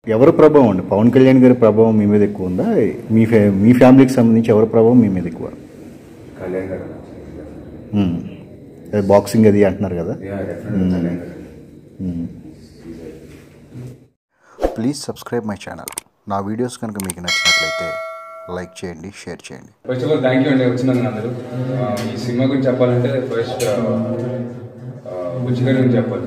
ఎవరి ప్రభావం అండి పవన్ కళ్యాణ్ గారి ప్రభావం మీ మీద ఎక్కువ ఉందా మీ ఫ్యా మీ ఫ్యామిలీకి సంబంధించి ఎవరి ప్రభావం మీ మీద ఎక్కువ కళ్యాణ్ గారు మ్మ్. అదే బాక్సింగ్ అది అంటున్నారు కదా yeah definite Kalyan garu please subscribe my channel నా వీడియోస్ కనుక మీకు నచ్చినట్లయితే లైక్ చేయండి షేర్ చేయండి first of all thank you అండి వచ్చినందుకు అందరూ ఆ, ఈ సినిమా గురించి చెప్పాలంటే ఫస్ట్ బుజ్జి గారి గురించి చెప్పాలి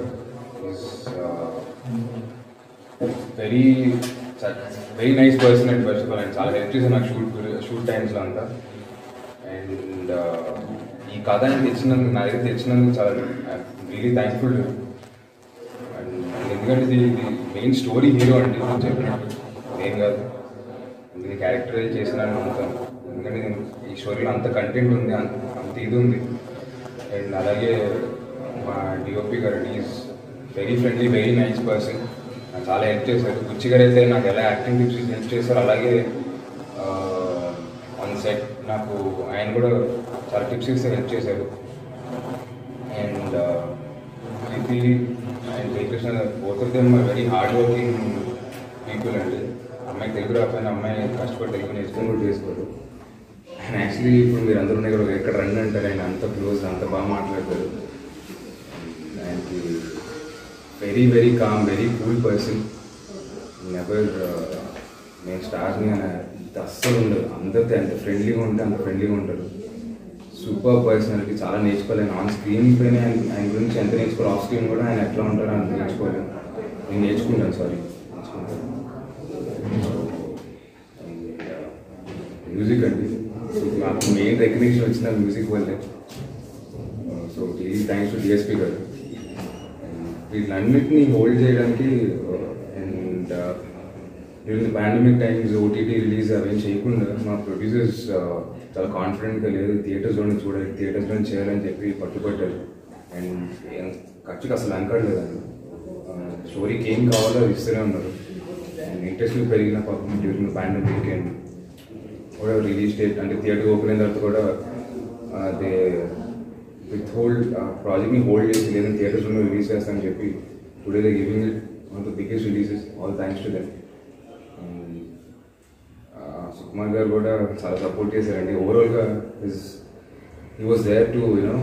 very very nice person and first of all ఆయన చాలా హెల్ప్ చేశారు నాకు షూట్ షూట్ టైమ్స్లో అంతా అండ్ ఈ కథ ఆయన తెచ్చినందుకు నా దగ్గర తెచ్చినందుకు చాలా రియలీ థ్యాంక్ఫుల్ అండ్ ఎందుకంటే ఇది మెయిన్ స్టోరీ హీరో అండి నేను చెప్పినట్టు నేను కాదు ఇది క్యారెక్టరైజ్ చేసినాను నమ్ముతాను ఎందుకంటే నేను ఈ స్టోరీలో అంత కంటెంట్ ఉంది అంత అంత ఇది ఉంది అండ్ అలాగే మా DOP garu is very friendly very nice person నాకు చాలా హెల్ప్ చేశారు బుచ్చి గారు అయితే నాకు ఎలా యాక్టింగ్ టిప్స్ హెల్ప్ చేశారు అలాగే ఆన్ సెట్ నాకు ఆయన కూడా చాలా టిప్స్ ఇస్తే హెల్ప్ చేశారు అండ్ ఇది and Jayakrishna both of them very hard working people అండి అమ్మాయి తెలుగు రాకపోయినా అమ్మాయి కష్టపడి తెలుగు నేర్చుకొని కూడా చేసుకోరు అండ్ యాక్చువల్లీ ఇప్పుడు మీరు అందరూ ఉన్నాయి కూడా ఎక్కడ రండి అంటారు ఆయన అంత క్లోజ్ అంత బాగా మాట్లాడతారు ఆయనకి very very calm very cool person never నేను స్టార్ని అంత అస్సలు ఉండదు అందరితో ఎంత ఫ్రెండ్లీగా ఉంటే అంత ఫ్రెండ్లీగా ఉంటారు సూపర్ పర్సనాలిటీ చాలా నేర్చుకోలేను ఆన్ స్క్రీన్ పైన ఆయన ఆయన గురించి ఎంత నేర్చుకోవాలి ఆఫ్ స్క్రీన్ కూడా ఆయన ఎట్లా ఉంటారో అంత నేర్చుకోలేను నేను నేర్చుకుంటాను సారీ నేర్చుకుంటాను మ్యూజిక్ అండి నాకు మెయిన్ రికగ్నిషన్ వచ్చిన మ్యూజిక్ వల్లే so please thanks to DSP garu వీటిలన్నిటిని హోల్డ్ చేయడానికి and during pandemic times OTT release అవేం చేయకుండా మా ప్రొడ్యూసర్స్ చాలా కాన్ఫిడెంట్గా లేదు థియేటర్స్లోనే చూడాలి థియేటర్స్లోనే చేయాలని చెప్పి పట్టుబట్టారు అండ్ ఖర్చుకి అసలు అంకడలేదండి స్టోరీకి ఏం కావాలో అది ఇస్తూనే ఉన్నారు అండ్ ఇంట్రెస్ట్ పెరిగిన పాపం డ్యూరింగ్ పాండమిక్ అండ్ కూడా రిలీజ్ డేట్ అంటే థియేటర్ ఓపెన్ అయిన తర్వాత కూడా అదే విత్ హోల్డ్ ప్రాజెక్ట్ని హోల్డ్ చేసి లేదని థియేటర్స్లో రిలీజ్ చేస్తానని చెప్పి today they giving it one the biggest releases all thanks to them Sukumar garu కూడా చాలా సపోర్ట్ చేశారండి ఓవరాల్గా his he was there to you know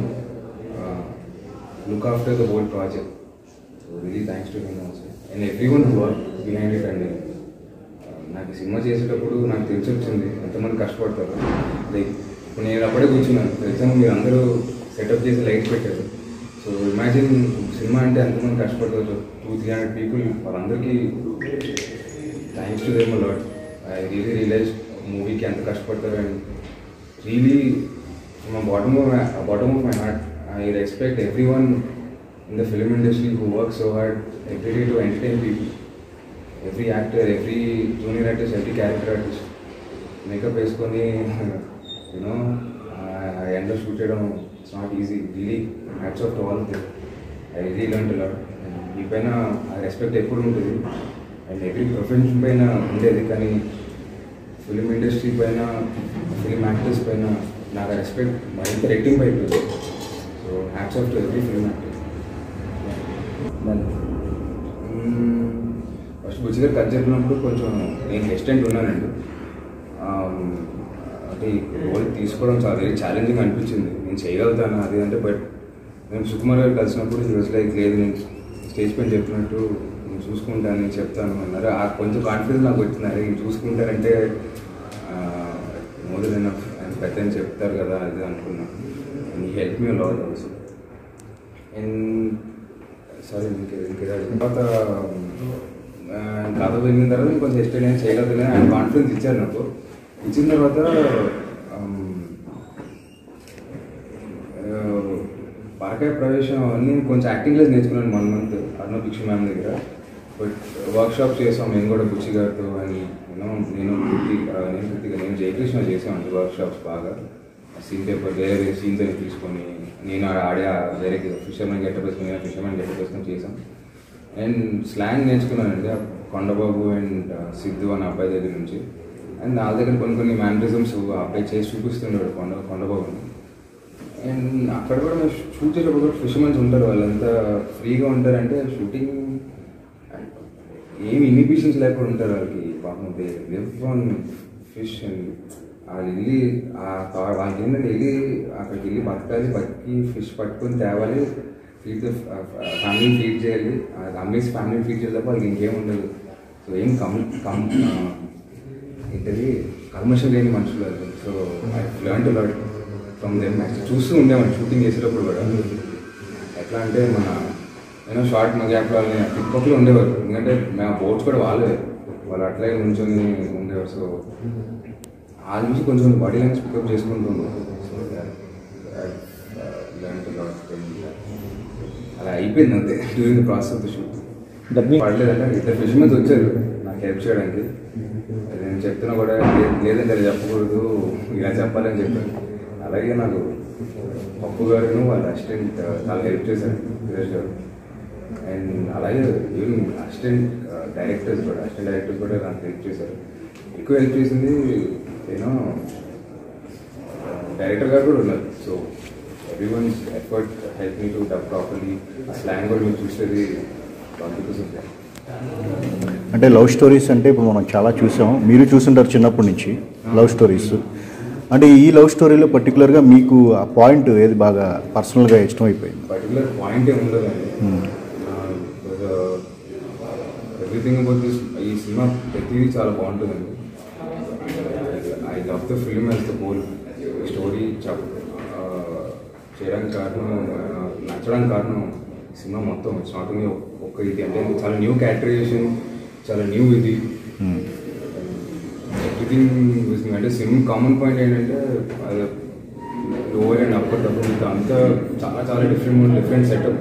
look after the whole project so really thanks to him also and everyone work behind it అండి నాకు ఈ cinema చేసేటప్పుడు నాకు తెలిసి వచ్చింది ఎంతమంది కష్టపడతారు లైక్ ఇప్పుడు నేను అప్పుడే కూర్చున్నాను ఎగ్జామ్ మీరు అందరూ సెటప్ చేసి లైట్స్ పెట్టారు సో ఇమాజిన్ సినిమా అంటే ఎంతమంది కష్టపడతారు టూ త్రీ హండ్రెడ్ పీపుల్ వాళ్ళందరికీ thanks to them lot I really realise మూవీకి ఎంత కష్టపడతారు అండ్ రియలీ మా bottom of bottom of my heart I respect everyone in the film industry who work so hard every day to entertain people every actor every junior artist every character artist makeup వేసుకొని you know ఎండలో shoot చేయడం it's not easy really hats off to all the I really learn lot ఈ పైన ఆ respect ఎప్పుడు ఉంటుంది and every profession పైన ఉండేది కానీ ఫిలిం ఇండస్ట్రీ పైన ఫిలిం యాక్టర్స్ పైన నాకు ఆ రెస్పెక్ట్ మరింత రెట్టింపు అయిపోయింది so hats off to every film actor first Buchi garu cut చెప్పినప్పుడు కొంచెం నేను హెస్టెంట్ ఉన్నానండి ఆమ్, అంటే ఈ రోల్ తీసుకోవడం చాలా వెరీ ఛాలెంజింగ్ అనిపించింది నేను చేయగలుగుతాను అది అంటే బట్ నేను సుకుమార్ గారు కలిసినప్పుడు ఈ రోజు లైక్ లేదు నేను స్టేజ్ పైన చెప్పినట్టు నేను చూసుకుంటాను నేను చెప్తాను అన్నారు ఆ కొంచెం కాన్ఫిడెన్స్ నాకు వచ్చింది అరే నేను చూసుకుంటారంటే మోదీ నేను ఆయన పెద్ద అని చెప్తారు కదా అది అనుకున్నాను and help me lot also and sorry ఇంకే ఇంకేదా తర్వాత ఆ, కథ వెళ్ళిన తర్వాత నేను కొంచెం ఎక్స్పీరియన్స్ చేయగలుగుతాను ఆయన కాన్ఫిడెన్స్ ఇచ్చారు నాకు ఇచ్చిన తర్వాత ఆమ్, ఆ, పరకాయ ప్రవేశం అవన్నీ కొంచెం యాక్టింగ్ క్లాస్ నేర్చుకున్నాను వన్ మంత్ అర్ణ భిక్ష మ్యామ్ దగ్గర బట్ వర్క్ షాప్ చేసాం మేము కూడా బుచ్చి గారితో అని యూనో నేను కృతి ఆ, నేను కృతిక నేను జయకృష్ణ చేసామండి వర్క్ షాప్స్ బాగా సీన్ పేపర్ వేరే వేరే సీన్స్ అని తీసుకొని నేను ఆడ ఆడే ఆ వేరే ఫిషర్మెన్ గెటప్ వేసుకుని నేను ఫిషర్మెన్ గెటప్ వేసుకొని చేసాం అండ్ స్లాంగ్ నేర్చుకున్నానండి ఆ కొండబాబు అండ్ సిద్ధు అనే అబ్బాయి దగ్గర నుంచి అండ్ నా దగ్గర కొన్ని కొన్ని మేనరిజమ్స్ అబ్బాయి చేసి చూపిస్తున్నాడు కొండ కొండబాబుని అండ్ అక్కడ కూడా మేము షూట్ చేసేటప్పుడు కూడా ఫిషర్మెన్స్ ఉంటారు వాళ్ళంతా ఫ్రీగా ఉంటారంటే షూటింగ్ ఏమి ఇన్హిబిషన్స్ లేకుండా ఉంటారు వాళ్ళకి పాపం లివ్ ఆన్ ఫిష్ అండ్ వాళ్ళు వెళ్ళి ఆ కా- వాళ్ళకి ఏంటంటే వెళ్ళి అక్కడికి వెళ్ళి బతకాలి బతికి ఫిష్ పట్టుకొని తేవాలి ఫీడ్ ఫ్యామిలీ ఫీడ్ చేయాలి అది అమ్మేసి ఫ్యామిలీ ఫీడ్ చేయాలి తప్ప వాళ్ళకి ఇంకేం ఉండదు సో ఏం కమ్ కమ్ ఆ, ఏంటది కల్మషం లేని మనుషులు వాళ్ళు so I learn to lot from them చూస్తూ ఉండేవాడిని షూటింగ్ చేసేటప్పుడు కూడా ఎట్లా అంటే మన నేను షార్ట్ మా గ్యాప్ వాళ్ళని టిక్టాక్లో ఉండేవారు ఎందుకంటే మేము బోట్స్ కూడా వాళ్ళే వాళ్ళు అట్లే నుంచొని ఉండేవారు సో ఆ నుంచి కొంచెం బాడీ లాంగ్వేజ్ పికప్ చేసుకుంటున్నాను సో అలా అయిపోయింది అంతే during the process of the shoot dubbing పడలేదంటే ఇద్దరు ఫిష్ మీద వచ్చారు నాకు హెల్ప్ చేయడానికి అది నేను చెప్తున్నా కూడా "లే- లేదంటే అది చెప్పకూడదు ఇలా చెప్పాలని చెప్పాను అలాగే నాకు పప్పు గారును వాళ్ళ అసిస్టెంట్ చాలా హెల్ప్ చేశారు సురేష్ గారు అండ్ అలాగే ఈవెన్ అసిస్టెంట్ డైరెక్టర్స్ కూడా అసిస్టెంట్ డైరెక్టర్స్ కూడా నాకు హెల్ప్ చేశారు ఎక్కువ హెల్ప్ చేసింది నేను డైరెక్టర్ గారు కూడా ఉన్నారు so every one's effort help me to dub properly ఆ స్లాంగ్ కూడా మీరు చూసేది బికాస్ ఆఫ్ దాట్ అంటే లవ్ స్టోరీస్ అంటే ఇప్పుడు మనం చాలా చూసాం మీరు చూసుంటారు చిన్నప్పటి నుంచి లవ్ స్టోరీస్ అంటే ఈ లవ్ స్టోరీలో పర్టికులర్గా మీకు ఆ పాయింట్ ఏది బాగా పర్సనల్గా ఇష్టమైపోయింది పర్టికులర్ పాయింట్ ఏమి ఉండదండి ఎవ్రీథింగ్ అబౌట్ దిస్ ఈ సినిమా ప్రతిదీ చాలా బాగుంటుందండి I love the film as the whole story చెప్ చేయడానికి కారణం uh, నచ్చడానికి కారణం ఈ సినిమా మొత్తం ఇట్స్ నాట్ ఓన్లీ ఒక్క ఇది అంటే చాలా న్యూ క్యారెక్టరైజేషన్ చాలా న్యూ ఇది ఎవ్రీథింగ్ విజింగ్ అంటే సిమ్ కామన్ పాయింట్ ఏంటంటే అది లోవర్ అండ్ అప్పర్ డబ్బు మీకు అంతా చాలా చాలా డిఫరెంట్ డిఫరెంట్ సెటప్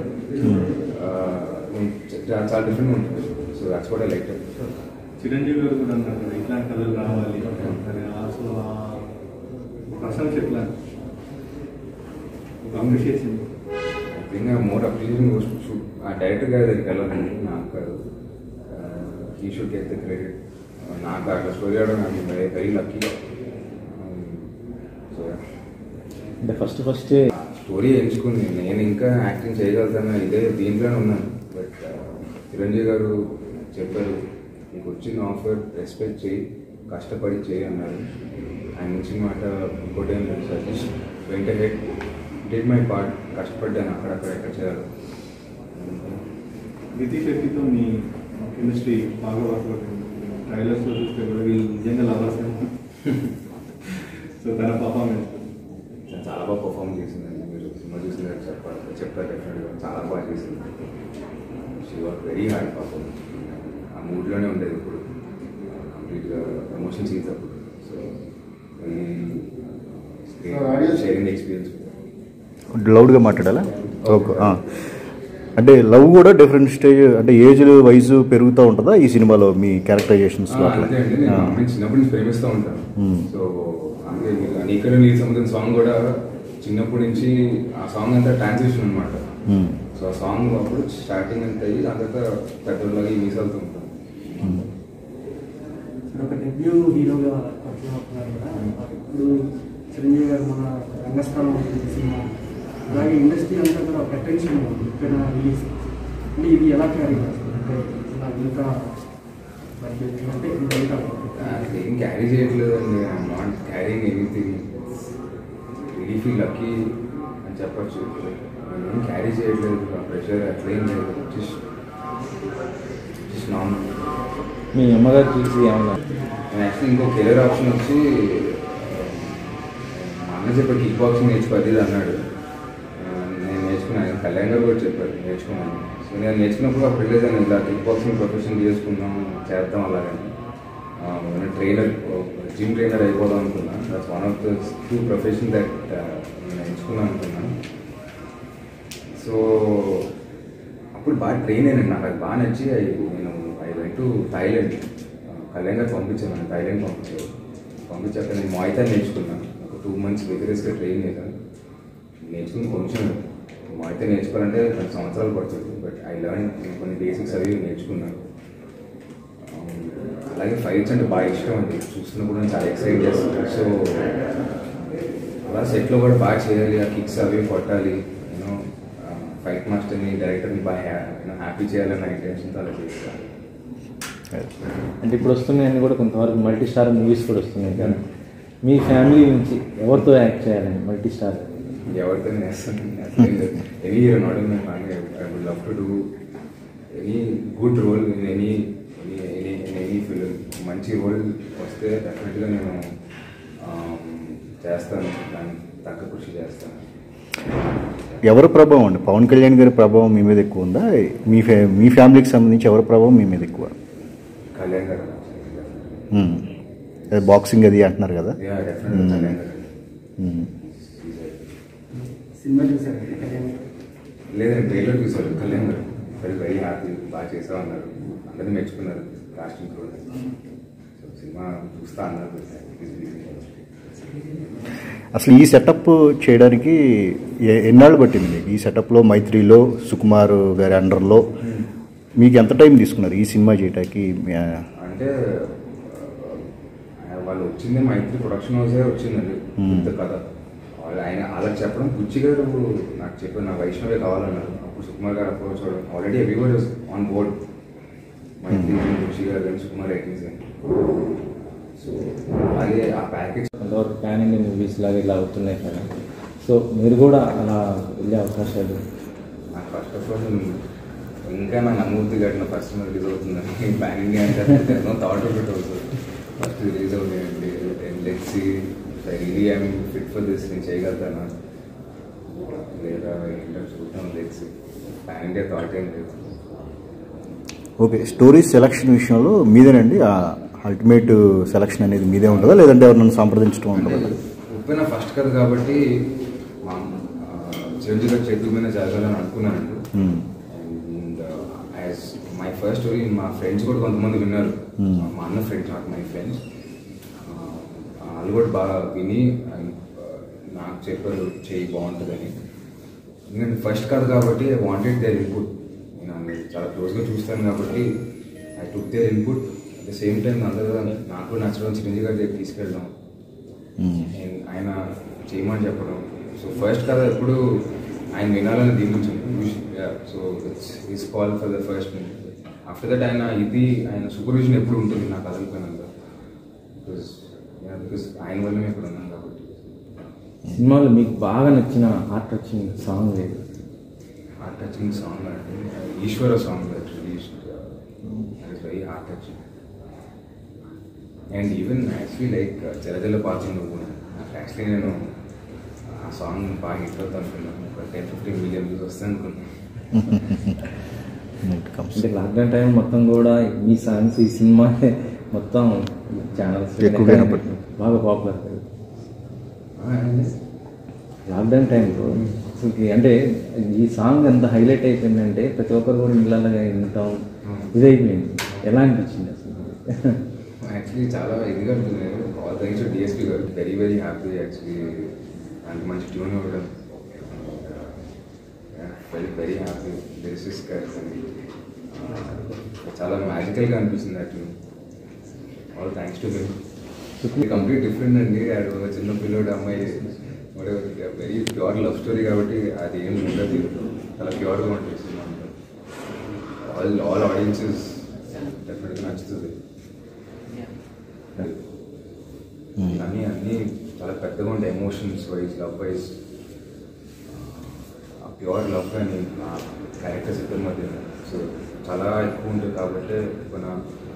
చాలా డిఫరెంట్ ఉంటుంది so that's what I like Chiranjeevi గారు కూడా అన్నారు కదా ఇట్లాంటి కథలు రావాలి అని అసలు ఆ ప్రశంస ఎట్లా అప్రిషియేషన్ ఇంకా మోర్ అప్రిషియేషన్ షుడ్ ఆ డైరెక్టర్ గారి దగ్గరికి వెళ్ళాలండి నాకు కాదు ఈ షుడ్ గెట్ ద క్రెడిట్ నాకు అట్లా స్టోరీ ఆడడం నాకు వెరీ వెరీ లక్కీ సో అంటే ఫస్ట్ ఫస్ట్ స్టోరీ ఎంచుకుంది నేను ఇంకా యాక్టింగ్ చేయగలుగుతాను ఇదే దీంట్లోనే ఉన్నాను బట్ చిరంజీవి గారు చెప్పారు నీకు వచ్చిన ఆఫర్ రెస్పెక్ట్ చేయి కష్టపడి చేయి అన్నారు ఆయన ఇచ్చిన మాట ఇంకోటి ఏం లేదు సజెస్ట్ వెంట హెడ్ డిడ్ మై పార్ట్ కష్టపడ్డాను అక్కడక్కడ ఎక్కడ చేయాలి నితీష్ శెట్టితో మీ కెమిస్ట్రీ బాగా వర్క్ అవుతుంది ట్రైలర్స్లో చూస్తే కూడా వీళ్ళు నిజంగా లవర్స్ సో తన పర్ఫార్మెన్స్ తను చాలా బాగా పర్ఫామ్ చేసిందండి మీరు సినిమా చూసిన తర్వాత చెప్పాలి చెప్తారు డెఫినెట్గా చాలా బాగా చేసింది షీ వాట్ వెరీ హార్డ్ పాపం ఆ మూడ్లోనే ఉండేది ఇప్పుడు కంప్లీట్గా ఎమోషన్ సీన్స్ అప్పుడు సో షేరింగ్ ఎక్స్పీరియన్స్ లౌడ్గా మాట్లాడాలా ఓకే ఆ. అంటే లవ్ కూడా డిఫరెంట్ స్టేజ్ అంటే ఏజ్ వైజ్ పెరుగుతూ ఉంటుందా ఈ సినిమాలో మీ క్యారెక్టరైజేషన్స్లో అట్లా అంతే అండి నేను ఆ. అమ్మాయిని చిన్నప్పటి నుంచి ప్రేమిస్తూ ఉంటాను Hmm. సో అందుకే నీకలు నీ సముద్రం సాంగ్ కూడా చిన్నప్పటి నుంచి ఆ సాంగ్ అంతా ట్రాన్సిషన్ అనమాట Hmm. సో ఆ సాంగ్ అప్పుడు స్టార్టింగ్ అంతా అయ్యి దాని తర్వాత పెద్దలాగా మీసాలుతూ ఉంటాను సార్ ఒక డెబ్యూ హీరోగా పరిచయం అవుతున్నారు కదా ఇప్పుడు చిరంజీవి గారు మన రంగస్థలం ఈ సినిమా అలాగే ఇండస్ట్రీ అంతా కూడా ఒక అటెన్షన్ ఇక్కడ రిలీజ్ అంటే ఇది ఎలా క్యారీ చేస్తుంది అంటే ఇలా ఇంత బడ్జెట్ అంటే ఇంత ఇంత నాకు ఏం క్యారీ చేయట్లేదండి I'm not carrying anything really feel lucky అని చెప్పచ్చు నేను ఏం క్యారీ చేయట్లేదు ఆ ప్రెషర్ అట్లేం లేదు జస్ట్ జస్ట్ నార్మల్ మీ అమ్మగారు చూసి ఏమన్నా నేను యాక్చువల్లీ ఇంకో కెరీర్ ఆప్షన్ వచ్చి మా అన్న చెప్పాడు కిక్ బాక్సింగ్ నేర్చుకోవాలి ఇది అన్నాడు ఆ, నేను నేర్చుకున్నాను కళ్యాణ్ గారు కూడా చెప్పారు నేర్చుకున్నాను సో నేను నేర్చుకున్నప్పుడు అప్పుడు వెళ్ళేదాన్ని ఇలా కిక్ బాక్సింగ్ ప్రొఫెషన్ చేసుకుందాం చేద్దాం అలాగని ట్రైనర్ జిమ్ ట్రైనర్ అయిపోదాం అనుకున్నా that's one of the two profession that నేను ఎంచుకున్నాను అనుకున్నాను సో అప్పుడు బాగా ట్రైన్ అయినాను నాకు అది బాగా నచ్చి I- నేను I went to Thailand Kalyan గారు పంపించాను నన్ను థైలాండ్ పంపించారు పంపించాక నేను మాయితా నేర్చుకున్నాను ఒక టూ మంత్స్ విగరస్గా ట్రైన్ చేశాను నేర్చుకుని కొంచెం మాయితా నేర్చుకోవాలంటే కొన్ని సంవత్సరాలు పడుతుంది బట్ ఐ లర్న్ కొన్ని బేసిక్స్ అవి నేర్చుకున్నాను Um, అలాగే ఫైట్స్ అంటే బాగా ఇష్టం అండి చూస్తున్నప్పుడు నేను చాలా ఎక్సైట్ చేస్తాను సో అలా సెట్లో కూడా బాగా చేయాలి ఆ కిక్స్ అవి కొట్టాలి యూనో ఫైట్ మాస్టర్ని డైరెక్టర్ని బాగా హ్యాపీ చేయాలన్న ఇంటెన్షన్తో అలా చేస్తాను అంటే ఇప్పుడు వస్తున్నాయన్నీ కూడా కొంతవరకు మల్టీ స్టార్ మూవీస్ కూడా వస్తున్నాయి కదా మీ ఫ్యామిలీ నుంచి ఎవరితో యాక్ట్ చేయాలని మల్టీ స్టార్ ఎవరితో చేస్తాను any hero not in my family I would love to do any good role in any any any in any film మంచి రోల్ వస్తే డెఫినెట్గా నేను um, చేస్తాను దానికి తగ్గ కృషి చేస్తాను ఎవరి ప్రభావం అండి పవన్ కళ్యాణ్ గారి ప్రభావం మీ మీద ఎక్కువ ఉందా మీ ఫ్యా మీ ఫ్యామిలీకి సంబంధించి ఎవరి ప్రభావం మీ మీద ఎక్కువ కళ్యాణ్ గారు మ్మ్. అదే బాక్సింగ్ అది అంటున్నారు కదా యా డెఫినెట్గా కళ్యాణ్ గారు మ్మ్. సినిమా చూసారు కళ్యాణ్ గారు? లేదండి ట్రైలర్ చూసారు కళ్యాణ్ గారు వెరీ వెరీ హ్యాపీ బాగా చేసావు అన్నారు అందరినీ మెచ్చుకున్నారు కాస్టింగ్ కూడా సో సినిమా చూస్తా అన్నారు అసలు ఈ సెటప్ చేయడానికి ఎ- ఎన్నాళ్ళు పట్టింది మీకు ఈ సెటప్లో మైత్రిలో సుకుమార్ గారి అండర్లో మీకు ఎంత టైం తీసుకున్నారు ఈ సినిమా చేయడానికి మీ- అంటే ఆ, వాళ్ళు వచ్చింది మైత్రి ప్రొడక్షన్ హౌసే వచ్చిందండి Hmm. ఇంత కథ వాళ్ళు ఆయన వాళ్ళకి చెప్పడం బుచ్చి గారు నాకు చెప్పారు నాకు వైష్ణవే కావాలన్నారు అప్పుడు సుకుమార్ గారు అప్రోచ్ అవ్వడం already everywhere on board Mythri కానీ బుచ్చి గారు కానీ సుకుమార్ రైటింగ్స్ కానీ సో అలాగే ఆ ప్యాకేజ్ కొంతవరకు ప్యాన్ ఇండియా మూవీస్ లాగా ఇలా అవుతున్నాయి కదా సో మీరు కూడా అలా వెళ్ళే అవకాశాలు నాకు ఫస్ట్ ఆఫ్ ఆల్ ఇంకా నాకు నమ్మూర్తి గడిన ఫస్ట్ రిలీజ్ అవుతుందని ప్లాన్ ఇండియా అంటే ఎన్నో థాట్ ఒకటి అవుతుంది ఫస్ట్ రిలీజ్ అవుతాయండి let's really I mean fit for this నేను చేయగలుగుతాను లేదా ఏంటో చూద్దాం లెట్స్ ప్లాన్ ఇండియా థాట్ ఏం లేదు ఓకే స్టోరీ సెలక్షన్ విషయంలో మీదేనండి ఆ అల్టిమేట్ సెలక్షన్ అనేది మీదే ఉంటుందా లేదంటే ఎవరినైనా సంప్రదించడం అంటే ఉంటుందా ఉప్పెన ఫస్ట్ కథ కాబట్టి మా ఆ, చిరంజీవి గారి చేతుల మీద జరగాలని అనుకున్నానండి hmm. And as my first story మా ఫ్రెండ్స్ కూడా కొంతమంది విన్నారు Hmm. మా అన్న ఫ్రెండ్స్ నాట్ మై ఫ్రెండ్స్ వాళ్ళు కూడా బాగా విని and, uh, నాకు చెప్పారు చేయి బాగుంటుందని ఎందుకంటే ఫస్ట్ కాదు కాబట్టి ఐ వాంటెడ్ దేర్ ఇన్పుట్ నేను వాళ్ళని చాలా క్లోజ్గా చూస్తాను కాబట్టి I took their input at the same time అందరూ నాకు నచ్చడం చిరంజీవి గారి దగ్గర తీసుకెళ్ళడం మ్మ్. And ఆయన చేయమని చెప్పడం సో ఫస్ట్ కథ ఎప్పుడు ఆయన వినాలని దీవించింది so it's is call for the first after that ఆయన ఇది ఆయన సూపర్విజన్ ఎప్పుడు ఉంటుంది నా కథల పైన బికాస్ బికాస్ ఆయన వల్ల మేము ఇక్కడ ఉన్నాం కాబట్టి సినిమాలో మీకు బాగా నచ్చిన హార్ట్ టచింగ్ సాంగ్ లేదు హార్ట్ టచింగ్ సాంగ్ అంటే Eeswara song actually is very heart touching and even actually like Jalajala పాత్ర నువ్వు నాకు యాక్చువల్లీ నేను ఆ సాంగ్ బాగా హిట్ అవుతా అనుకున్నాను ఒక టెన్ ఫిఫ్టీన్ మిలియన్ వ్యూస్ వస్తాయి అనుకున్నాను It comes. అంటే లాక్డౌన్ టైం మొత్తం కూడా మీ సాంగ్స్ ఈ సినిమా మొత్తం ఛానల్స్ ఎక్కువగా వినపడుతుంది. బాగా పాపులర్ ఆ, అండి. లాక్డౌన్ టైంలో అసలుకి అంటే ఈ సాంగ్ ఎంత హైలైట్ అయిపోయిందంటే ప్రతి ఒక్కరు కూడా ఇళ్ళగా వింటాం ఇదైపోయింది ఎలా అనిపించింది అసలు యాక్చువల్లీ చాలా ఇదిగా ఉంటుంది ఆల్ థ్యాంక్స్ టు డిఎస్పీ గారు వెరీ వెరీ హ్యాపీ యాక్చువల్లీ అంత మంచి ట్యూన్ ఇవ్వడం వెరీ వెరీ హ్యాపీ లిరిసిస్ గారు చాలా మ్యాజికల్గా అనిపిస్తుంది ఆ tune all thanks to him complete different అండి ఆడు ఒక చిన్న పిల్లోడు అమ్మాయి వెరీ ప్యూర్ లవ్ స్టోరీ కాబట్టి అది ఏం ఉండదు చాలా ప్యూర్గా ఉంటుంది సినిమా ఆల్ ఆల్ ఆడియన్సెస్ డెఫినెట్గా నచ్చుతుంది అన్నీ అన్నీ చాలా పెద్దగా ఉంటాయి ఎమోషన్స్ వైజ్ లవ్ వైజ్ ఆ ప్యూర్ లవ్ అని ఆ క్యారెక్టర్స్ ఇద్దరి మధ్య సో చాలా ఎక్కువ ఉంటుంది కాబట్టి మన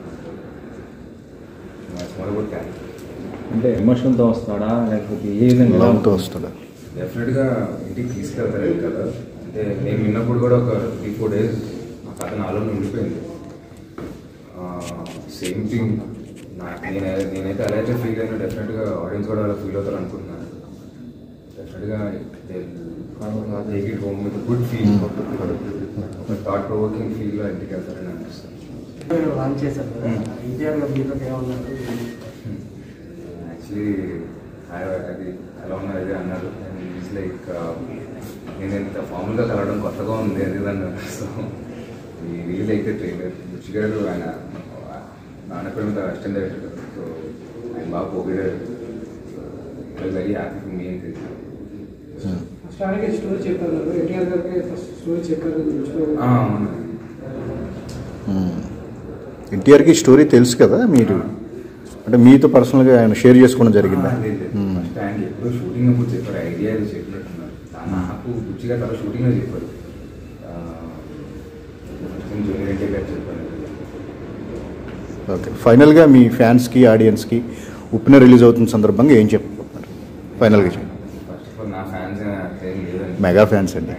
స్మాల్ గుడ్ క్యారెక్టర్ అంటే ఎమోషన్తో వస్తాడా లేకపోతే ఏ విధంగా లవ్తో వస్తుందా డెఫినెట్గా ఇంటికి తీసుకెళ్తారు కదా అంటే నేను విన్నప్పుడు కూడా ఒక త్రీ ఫోర్ డేస్ ఆ కథ నాలోనే ఉండిపోయింది సేమ్ థింగ్ నా నేను నేనైతే అలా అయితే ఫీల్ అయినా డెఫినెట్గా ఆడియన్స్ కూడా అలా ఫీల్ అవుతారు అనుకుంటున్నాను డెఫినెట్గా take it home with good feel ఒక థాట్ ప్రొవోకింగ్ ఫీల్లో ఇంటికి వెళ్తారని అనిపిస్తుంది మీరు లాంచ్ చేశారు కదా ఎన్టీఆర్ గారు మీతో ఏమన్నారు యాక్చువల్లీ అది ఎలా ఉన్నది అది అన్నారు అండ్ ఇట్స్ లైక్ నేను ఇంత ఫార్మల్గా కలవడం కొత్తగా ఉంది అది ఇది అన్నారు సో ఈ రీల్ అయితే ట్రైలర్ రుచి గారు ఆయన నాన్నపేట మీద అసిస్టెంట్ డైరెక్టర్ కదా సో ఆయన బాగా పొగిడారు వెరీ హ్యాపీ ఫర్ మీ అని స్టార్టింగ్ స్టోరీ చెప్పారు కదా, ఎన్టీఆర్ గారికి ఫస్ట్ స్టోరీ చెప్పారు కదా, రుచిలో. అవును మ్మ్. ఎన్టీఆర్కి స్టోరీ తెలుసు కదా మీరు అంటే మీతో పర్సనల్గా ఆయన షేర్ చేసుకోవడం జరిగిందా మ్మ్. ఫస్ట్ ఆయన ఎప్పుడు షూటింగ్ అప్పుడు చెప్పారు ఐడియా ఏదో చెప్పినట్టున్నారు తా- నాకు బుచ్చిగా తల షూటింగ్లో చెప్పారు ఫస్ట్ జూనియర్ ఎన్టీ గారు చెప్పారు ఓకే ఫైనల్గా మీ ఫ్యాన్స్కి ఆడియన్స్కి ఉప్పిన రిలీజ్ అవుతున్న సందర్భంగా ఏం చెప్పబోతున్నారు ఫైనల్గా చెప్పండి ఫస్ట్ ఆఫ్ ఆల్ నా ఫ్యాన్స్ ఏం లేదండి మెగా ఫ్యాన్స్ అండి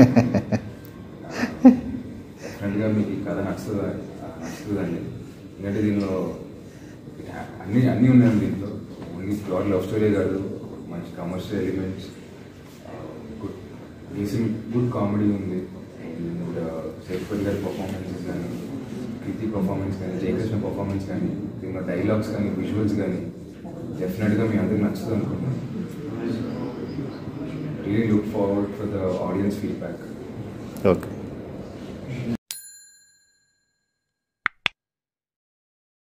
డెఫినెట్గా మీకు ఈ కథ నచ్చుతుంది నచ్చుతుందండి ఎందుకంటే దీనిలో అన్ని అన్నీ ఉన్నాయండి దీంట్లో ఓన్లీ ప్లాట్ లవ్ స్టోరీ కాదు మంచి commercial elements good recent good comedy ఉంది అండ్ సేఫ్పల్ గారి పర్ఫార్మెన్సెస్ కానీ కృతి పర్ఫార్మెన్స్ కానీ జయకృష్ణ పర్ఫార్మెన్స్ కానీ దీనిలో డైలాగ్స్ కానీ విజువల్స్ కానీ డెఫినెట్గా మీ అందరికి నచ్చుతుంది అనుకుంటున్నాను really look forward for the audience feedback okay